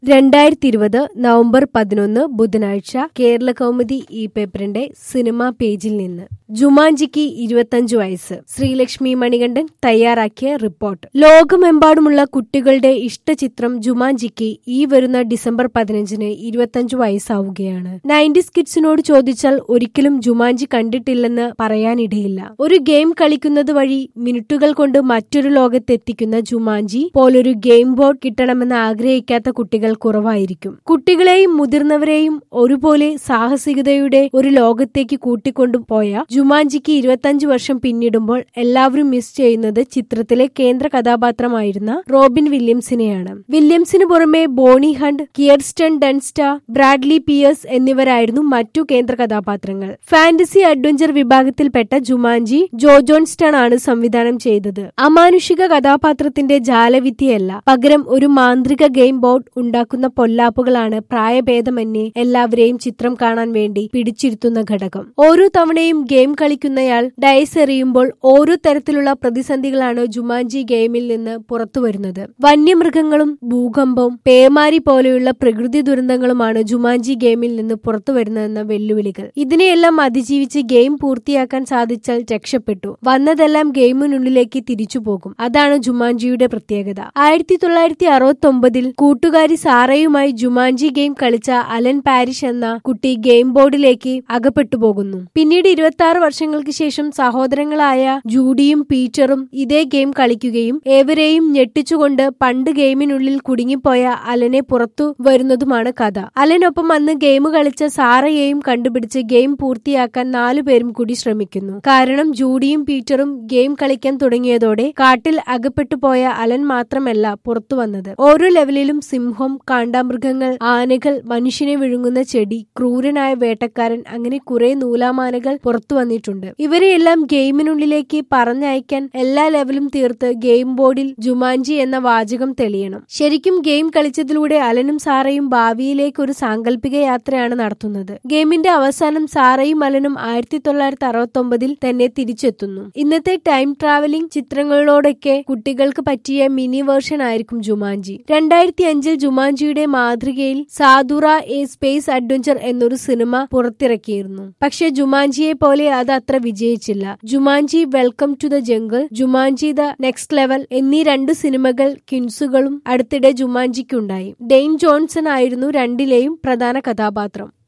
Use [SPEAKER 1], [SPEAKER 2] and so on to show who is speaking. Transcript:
[SPEAKER 1] രണ്ടായിരത്തി ഇരുപത് നവംബർ പതിനൊന്ന് ബുധനാഴ്ച കേരള കൗമുദി ഈ പേപ്പറിന്റെ സിനിമാ പേജിൽ നിന്ന് ജുമാൻജിക്ക് ഇരുപത്തഞ്ചു വയസ്സ് ശ്രീലക്ഷ്മി മണികണ്ഠൻ തയ്യാറാക്കിയ റിപ്പോർട്ട് ലോകമെമ്പാടുമുള്ള കുട്ടികളുടെ ഇഷ്ടചിത്രം ജുമാൻജിക്ക് ഈ വരുന്ന ഡിസംബർ പതിനഞ്ചിന് ഇരുപത്തഞ്ചു വയസ്സാവുകയാണ് നയൻറ്റീസ് കിഡ്സിനോട് ചോദിച്ചാൽ ഒരിക്കലും ജുമാൻജി കണ്ടിട്ടില്ലെന്ന് പറയാനിടയില്ല ഒരു ഗെയിം കളിക്കുന്നത് വഴി മിനിറ്റുകൾ കൊണ്ട് മറ്റൊരു ലോകത്തെത്തിക്കുന്ന ജുമാൻജി പോലൊരു ഗെയിം ബോർഡ് കിട്ടണമെന്ന് ആഗ്രഹിക്കാത്ത കുട്ടികൾ കുറവായിരിക്കും കുട്ടികളെയും മുതിർന്നവരെയും ഒരുപോലെ സാഹസികതയുടെ ഒരു ലോകത്തേക്ക് കൂട്ടിക്കൊണ്ടുപോയ ജുമാൻജിക്ക് ഇരുപത്തഞ്ചു വർഷം പിന്നിടുമ്പോൾ എല്ലാവരും മിസ് ചെയ്യുന്നത് ചിത്രത്തിലെ കേന്ദ്ര കഥാപാത്രമായിരുന്ന റോബിൻ വില്യംസിനെയാണ് വില്യംസിന് പുറമെ Bonnie Hunt Kirsten Dunst Bradley Pierce എന്നിവരായിരുന്നു മറ്റു കേന്ദ്ര കഥാപാത്രങ്ങൾ ഫാന്റസി അഡ്വഞ്ചർ വിഭാഗത്തിൽപ്പെട്ട ജുമാൻജി ജോ ജോൺസ്റ്റൺ ആണ് സംവിധാനം ചെയ്തത് അമാനുഷിക കഥാപാത്രത്തിന്റെ ജാലവിദ്യയല്ല പകരം ഒരു മാന്ത്രിക ഗെയിം ബോർഡ് ഉണ്ടാക്കുന്ന പൊല്ലാപ്പുകളാണ് പ്രായഭേദമന്യേ എല്ലാവരെയും ചിത്രം കാണാൻ വേണ്ടി പിടിച്ചിരുത്തുന്ന ഘടകം ഓരോ തവണയും ഗെയിം കളിക്കുന്നയാൾ ഡയസ് എറിയുമ്പോൾ ഓരോ തരത്തിലുള്ള പ്രതിസന്ധികളാണ് ജുമാൻജി ഗെയിമിൽ നിന്ന് പുറത്തുവരുന്നത് വന്യമൃഗങ്ങളും ഭൂകമ്പവും പേമാരി പോലെയുള്ള പ്രകൃതി ദുരന്തങ്ങളുമാണ് ജുമാൻജി ഗെയിമിൽ നിന്ന് പുറത്തുവരുന്നതെന്ന വെല്ലുവിളികൾ ഇതിനെയെല്ലാം അതിജീവിച്ച് ഗെയിം പൂർത്തിയാക്കാൻ സാധിച്ചാൽ രക്ഷപ്പെട്ടു വന്നതെല്ലാം ഗെയിമിനുള്ളിലേക്ക് തിരിച്ചു പോകും അതാണ് ജുമാൻജിയുടെ പ്രത്യേകത ആയിരത്തി തൊള്ളായിരത്തി അറുപത്തി ഒമ്പതിൽ കൂട്ടുകാരി സാറയുമായി ജുമാൻജി ഗെയിം കളിച്ച അലൻ പാരിഷ് എന്ന കുട്ടി ഗെയിം ബോർഡിലേക്ക് അകപ്പെട്ടു പോകുന്നു പിന്നീട് ഇരുപത്തി ആറ് വർഷങ്ങൾക്ക് ശേഷം സഹോദരങ്ങളായ ജൂഡിയും പീറ്ററും ഇതേ ഗെയിം കളിക്കുകയും ഏവരെയും ഞെട്ടിച്ചുകൊണ്ട് പണ്ട് ഗെയിമിനുള്ളിൽ കുടുങ്ങിപ്പോയ അലനെ പുറത്തു വരുന്നതുമാണ് കഥ അലനൊപ്പം അന്ന് ഗെയിം കളിച്ച സാറയെയും കണ്ടുപിടിച്ച് ഗെയിം പൂർത്തിയാക്കാൻ നാലുപേരും കൂടി ശ്രമിക്കുന്നു കാരണം ജൂഡിയും പീറ്ററും ഗെയിം കളിക്കാൻ തുടങ്ങിയതോടെ കാട്ടിൽ അകപ്പെട്ടു പോയ അലൻ മാത്രമല്ല പുറത്തു വന്നത് ഓരോ ലെവലിലും സിംഹം കാണ്ടാമൃഗങ്ങൾ ആനകൾ മനുഷ്യനെ വിഴുങ്ങുന്ന ചെടി ക്രൂരനായ വേട്ടക്കാരൻ അങ്ങനെ കുറെ നൂലാമാനകൾ പുറത്തു വന്നിട്ടുണ്ട് ഇവരെയെല്ലാം ഗെയിമിനുള്ളിലേക്ക് പറഞ്ഞയക്കാൻ എല്ലാ ലെവലും തീർത്ത് ഗെയിം ബോർഡിൽ ജുമാൻജി എന്ന വാചകം തെളിയണം ശരിക്കും ഗെയിം കളിച്ചതിലൂടെ അലനും സാറയും ഭാവിയിലേക്ക് ഒരു സാങ്കല്പിക യാത്രയാണ് നടത്തുന്നത് ഗെയിമിന്റെ അവസാനം സാറയും അലനും ആയിരത്തി തൊള്ളായിരത്തി അറുപത്തി ഒമ്പതിൽ തന്നെ തിരിച്ചെത്തുന്നു ഇന്നത്തെ ടൈം ട്രാവലിംഗ് ചിത്രങ്ങളോടൊക്കെ കുട്ടികൾക്ക് പറ്റിയ മിനി വേർഷൻ ആയിരിക്കും ജുമാൻജി രണ്ടായിരത്തി അഞ്ചിൽ ജുമാൻജിയുടെ മാതൃകയിൽ സാധുറ എ സ്പേസ് അഡ്വഞ്ചർ എന്നൊരു സിനിമ പുറത്തിറക്കിയിരുന്നു പക്ഷെ ജുമാൻജിയെ പോലെ അത് അത്ര വിജയിച്ചില്ല Jumanji welcome to the jungle Jumanji the next level എന്നീ രണ്ട് സിനിമകൾ കിൻസുകളും അടുത്തിടെ ജുമാൻജിക്കുണ്ടായി ഡെയിൻ ജോൺസൺ ആയിരുന്നു രണ്ടിലെയും പ്രധാന കഥാപാത്രം